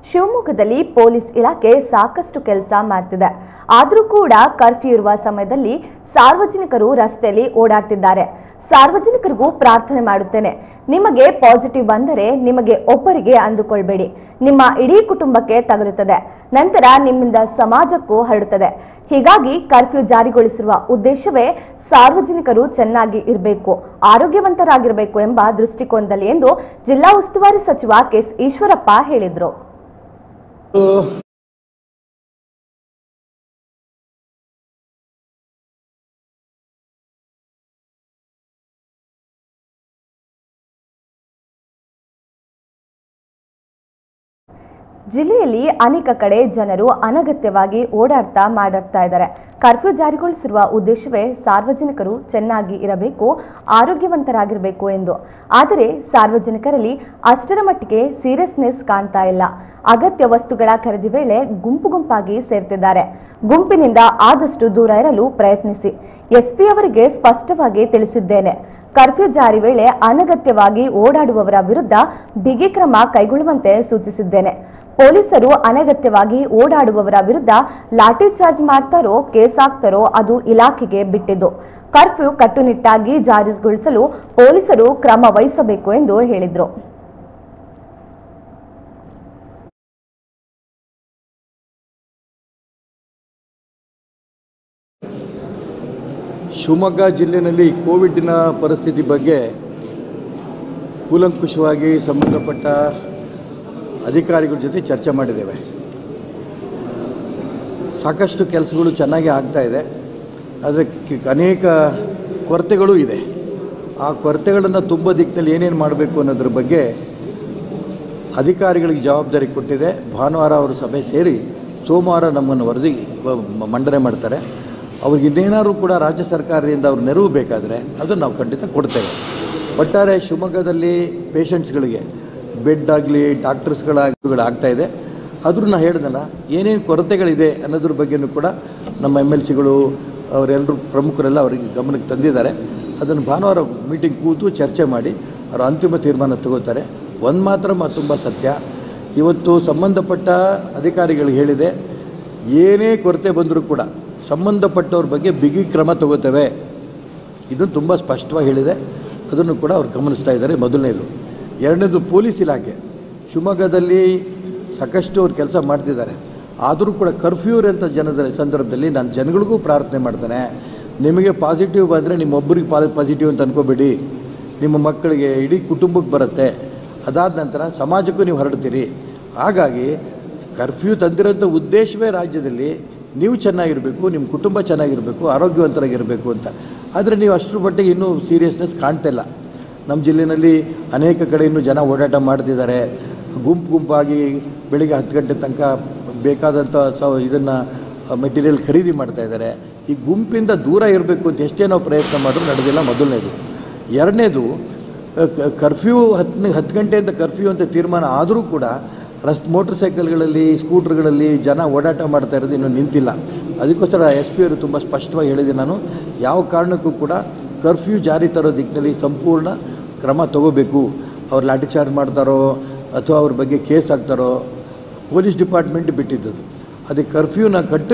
ಶಿವಮೊಗ್ಗದಲ್ಲಿ ಪೊಲೀಸ್ ಇಲಾಖೆ ಸಾಕಷ್ಟು ಕೆಲಸ ಮಾಡ್ತಿದೆ ಆದರೂ ಕೂಡ ಕರ್ಫ್ಯೂ ಇರುವ ಸಮಯದಲ್ಲಿ ಸಾರ್ವಜನಿಕರು ರಸ್ತೆಯಲ್ಲಿ ಓಡಾಡ್ತಿದ್ದಾರೆ ಸಾರ್ವಜನಿಕರಿಗೂ ಪ್ರಾರ್ಥನೆ ಮಾಡುತ್ತೇನೆ ನಿಮಗೆ ಪಾಸಿಟಿವ್ ಬಂದರೆ ನಿಮಗೆ ಒಬ್ಬರಿಗೆ ಅಂದುಕೊಳ್ಬೇಡಿ ನಿಮ್ಮ ಇಡೀ ಕುಟುಂಬಕ್ಕೆ ತಗುಲುತ್ತದೆ ನಂತರ ನಿಮ್ಮಿಂದ ಸಮಾಜಕ್ಕೂ ಹರಡುತ್ತದೆ ಹೀಗಾಗಿ ಕರ್ಫ್ಯೂ ಜಾರಿಗೊಳಿಸಿರುವ ಉದ್ದೇಶವೇ ಸಾರ್ವಜನಿಕರು ಚೆನ್ನಾಗಿ ಇರಬೇಕು ಆರೋಗ್ಯವಂತರಾಗಿರಬೇಕು ಎಂಬ ದೃಷ್ಟಿಕೋನದಲ್ಲಿ ಎಂದು ಜಿಲ್ಲಾ ಉಸ್ತುವಾರಿ ಸಚಿವ ಕೆಎಸ್ ಈಶ್ವರಪ್ಪ ಹೇಳಿದರು ಜಿಲ್ಲೆಯಲ್ಲಿ ಅನೇಕ ಕಡೆ ಜನರು ಅನಗತ್ಯವಾಗಿ ಓಡಾಡ್ತಾ ಮಾಡಾಡ್ತಾ ಇದ್ದಾರೆ ಕರ್ಫ್ಯೂ ಜಾರಿಗೊಳಿಸಿರುವ ಉದ್ದೇಶವೇ ಸಾರ್ವಜನಿಕರು ಚೆನ್ನಾಗಿ ಇರಬೇಕು ಆರೋಗ್ಯವಂತರಾಗಿರಬೇಕು ಎಂದು ಆದರೆ ಸಾರ್ವಜನಿಕರಲ್ಲಿ ಅಷ್ಟರ ಮಟ್ಟಿಗೆ ಸೀರಿಯಸ್ನೆಸ್ ಕಾಣ್ತಾ ಇಲ್ಲ ಅಗತ್ಯ ವಸ್ತುಗಳ ಖರೀದಿ ವೇಳೆ ಗುಂಪು ಗುಂಪಾಗಿ ಸೇರ್ತಿದ್ದಾರೆ ಗುಂಪಿನಿಂದ ಆದಷ್ಟು ದೂರ ಇರಲು ಪ್ರಯತ್ನಿಸಿ ಎಸ್ಪಿ ಅವರಿಗೆ ಸ್ಪಷ್ಟವಾಗಿ ತಿಳಿಸಿದ್ದೇನೆ ಕರ್ಫ್ಯೂ ಜಾರಿ ವೇಳೆ ಅನಗತ್ಯವಾಗಿ ಓಡಾಡುವವರ ವಿರುದ್ಧ ಬಿಗಿ ಕ್ರಮ ಕೈಗೊಳ್ಳುವಂತೆ ಸೂಚಿಸಿದ್ದೇನೆ ಪೊಲೀಸರು ಅನಗತ್ಯವಾಗಿ ಓಡಾಡುವವರ ವಿರುದ್ಧ ಲಾಠಿ ಚಾರ್ಜ್ ಮಾಡ್ತಾರೋ ಕೇಸ್ ಹಾಕ್ತಾರೋ ಅದು ಇಲಾಖೆಗೆ ಬಿಟ್ಟಿದ್ದು ಕರ್ಫ್ಯೂ ಕಟ್ಟುನಿಟ್ಟಾಗಿ ಜಾರಿಗೊಳಿಸಲು ಪೊಲೀಸರು ಕ್ರಮ ವಹಿಸಬೇಕು ಎಂದು ಹೇಳಿದರು ಶಿವಮೊಗ್ಗ ಜಿಲ್ಲೆಯಲ್ಲಿ ಕೋವಿಡ್ನ ಪರಿಸ್ಥಿತಿ ಬಗ್ಗೆ ಕೂಲಂಕುಷವಾಗಿ ಸಂಬಂಧಪಟ್ಟ ಅಧಿಕಾರಿಗಳ ಜೊತೆ ಚರ್ಚೆ ಮಾಡಿದ್ದೇವೆ ಸಾಕಷ್ಟು ಕೆಲಸಗಳು ಚೆನ್ನಾಗಿ ಆಗ್ತಾ ಇದೆ ಆದರೆ ಕ- ಅನೇಕ ಕೊರತೆಗಳೂ ಇದೆ ಆ ಕೊರತೆಗಳನ್ನು ತುಂಬ ದಿಕ್ಕಿನಲ್ಲಿ ಏನೇನು ಮಾಡಬೇಕು ಅನ್ನೋದ್ರ ಬಗ್ಗೆ ಅಧಿಕಾರಿಗಳಿಗೆ ಜವಾಬ್ದಾರಿ ಕೊಟ್ಟಿದೆ ಭಾನುವಾರ ಅವರು ಸಭೆ ಸೇರಿ ಸೋಮವಾರ ನಮ್ಮನ್ನು ವರದಿ ಮ- ಮಂಡನೆ ಮಾಡ್ತಾರೆ ಅವ್ರಿಗೆ ಇನ್ನೇನಾದ್ರು ಕೂಡ ರಾಜ್ಯ ಸರ್ಕಾರದಿಂದ ಅವ್ರ ನೆರವು ಬೇಕಾದರೆ ಅದನ್ನು ನಾವು ಖಂಡಿತ ಕೊಡ್ತೇವೆ ಒಟ್ಟಾರೆ ಶಿವಮೊಗ್ಗದಲ್ಲಿ ಪೇಷಂಟ್ಸ್ಗಳಿಗೆ ಬೆಡ್ ಆಗಲಿ ಡಾಕ್ಟರ್ಸ್ಗಳ ಆಗ್ತಾ ಇದೆ ಆದರೂ ನಾನು ಹೇಳ್ದಲ್ಲ ಏನೇನು ಕೊರತೆಗಳಿದೆ ಅನ್ನೋದ್ರ ಬಗ್ಗೆನೂ ಕೂಡ ನಮ್ಮ ಎಮ್ ಎಲ್ ಸಿಗಳು ಅವರೆಲ್ಲರೂ ಪ್ರಮುಖರೆಲ್ಲ ಅವರಿಗೆ ಗಮನಕ್ಕೆ ತಂದಿದ್ದಾರೆ ಅದನ್ನು ಭಾನುವಾರ ಮೀಟಿಂಗ್ ಕೂತು ಚರ್ಚೆ ಮಾಡಿ ಅವರು ಅಂತಿಮ ತೀರ್ಮಾನ ತಗೋತಾರೆ ಒಂದು ಮಾತ್ರ ಮ ತುಂಬ ಸತ್ಯ ಇವತ್ತು ಸಂಬಂಧಪಟ್ಟ ಅಧಿಕಾರಿಗಳಿಗೆ ಹೇಳಿದೆ ಏನೇ ಕೊರತೆ ಬಂದರೂ ಕೂಡ ಸಂಬಂಧಪಟ್ಟವ್ರ ಬಗ್ಗೆ ಬಿಗಿ ಕ್ರಮ ತಗೋತೇವೆ ಇದನ್ನು ತುಂಬ ಸ್ಪಷ್ಟವಾಗಿ ಹೇಳಿದೆ ಅದನ್ನು ಕೂಡ ಅವ್ರು ಗಮನಿಸ್ತಾ ಇದ್ದಾರೆ ಮೊದಲನೇದು ಎರಡನೇದು ಪೊಲೀಸ್ ಇಲಾಖೆ ಶಿವಮೊಗ್ಗದಲ್ಲಿ ಸಾಕಷ್ಟು ಅವ್ರು ಕೆಲಸ ಮಾಡ್ತಿದ್ದಾರೆ ಆದರೂ ಕೂಡ ಕರ್ಫ್ಯೂ ಅಂತ ಜನದ ಸಂದರ್ಭದಲ್ಲಿ ನಾನು ಜನಗಳಿಗೂ ಪ್ರಾರ್ಥನೆ ಮಾಡ್ತೇನೆ ನಿಮಗೆ ಪಾಸಿಟಿವ್ ಬಂದರೆ ನಿಮ್ಮೊಬ್ಬರಿಗೆ ಪಾ ಪಾಸಿಟಿವ್ ಅಂತ ಅನ್ಕೋಬೇಡಿ ನಿಮ್ಮ ಮಕ್ಕಳಿಗೆ ಇಡೀ ಕುಟುಂಬಕ್ಕೆ ಬರುತ್ತೆ ಅದಾದ ನಂತರ ಸಮಾಜಕ್ಕೂ ನೀವು ಹರಡ್ತೀರಿ ಹಾಗಾಗಿ ಕರ್ಫ್ಯೂ ತಂದಿರೋಂಥ ಉದ್ದೇಶವೇ ರಾಜ್ಯದಲ್ಲಿ ನೀವು ಚೆನ್ನಾಗಿರಬೇಕು ನಿಮ್ಮ ಕುಟುಂಬ ಚೆನ್ನಾಗಿರಬೇಕು ಆರೋಗ್ಯವಂತರಾಗಿರಬೇಕು ಅಂತ ಆದರೆ ನೀವು ಅಷ್ಟರ ಮಟ್ಟಿಗೆ ಇನ್ನೂ ಸೀರಿಯಸ್ನೆಸ್ ಕಾಣ್ತಿಲ್ಲ ನಮ್ಮ ಜಿಲ್ಲೆಯಲ್ಲಿ ಅನೇಕ ಕಡೆ ಇನ್ನೂ ಜನ ಓಡಾಟ ಮಾಡ್ತಿದ್ದಾರೆ ಗುಂಪು ಗುಂಪಾಗಿ ಬೆಳಿಗ್ಗೆ ಹತ್ತು ಗಂಟೆ ತನಕ ಬೇಕಾದಂಥ ಸ ಇದನ್ನು ಮೆಟೀರಿಯಲ್ ಖರೀದಿ ಮಾಡ್ತಾ ಇದ್ದಾರೆ ಈ ಗುಂಪಿಂದ ದೂರ ಇರಬೇಕು ಅಂತ ಎಷ್ಟೇ ನಾವು ಪ್ರಯತ್ನ ಮಾಡಿದ್ರು ನಡೆದಿಲ್ಲ ಮೊದಲನೇದು ಎರಡನೇದು ಕರ್ಫ್ಯೂ ಹತ್ತು ಹತ್ತು ಗಂಟೆ ಅಂತ ಕರ್ಫ್ಯೂ ಅಂತ ತೀರ್ಮಾನ ಆದರೂ ಕೂಡ ರಸ್ ಮೋಟ್ರ್ ಸೈಕಲ್ಗಳಲ್ಲಿ ಸ್ಕೂಟ್ರ್ಗಳಲ್ಲಿ ಜನ ಓಡಾಟ ಮಾಡ್ತಾ ಇರೋದು ಇನ್ನೂ ನಿಂತಿಲ್ಲ ಅದಕ್ಕೋಸ್ಕರ ಎಸ್ ಪಿ ಅವರು ತುಂಬ ಸ್ಪಷ್ಟವಾಗಿ ಹೇಳಿದೆ ನಾನು ಯಾವ ಕಾರಣಕ್ಕೂ ಕೂಡ ಕರ್ಫ್ಯೂ ಜಾರಿ ತರೋ ದಿಕ್ಕಿನಲ್ಲಿ ಸಂಪೂರ್ಣ ಕ್ರಮ ತಗೋಬೇಕು ಅವ್ರು ಲಾಠಿ ಚಾರ್ಜ್ ಮಾಡ್ತಾರೋ ಅಥವಾ ಅವ್ರ ಬಗ್ಗೆ ಕೇಸ್ ಹಾಕ್ತಾರೋ ಪೊಲೀಸ್ ಡಿಪಾರ್ಟ್ಮೆಂಟ್ ಬಿಟ್ಟಿದ್ದದು ಅದಕ್ಕೆ ಕರ್ಫ್ಯೂನ ಕಟ್ಟು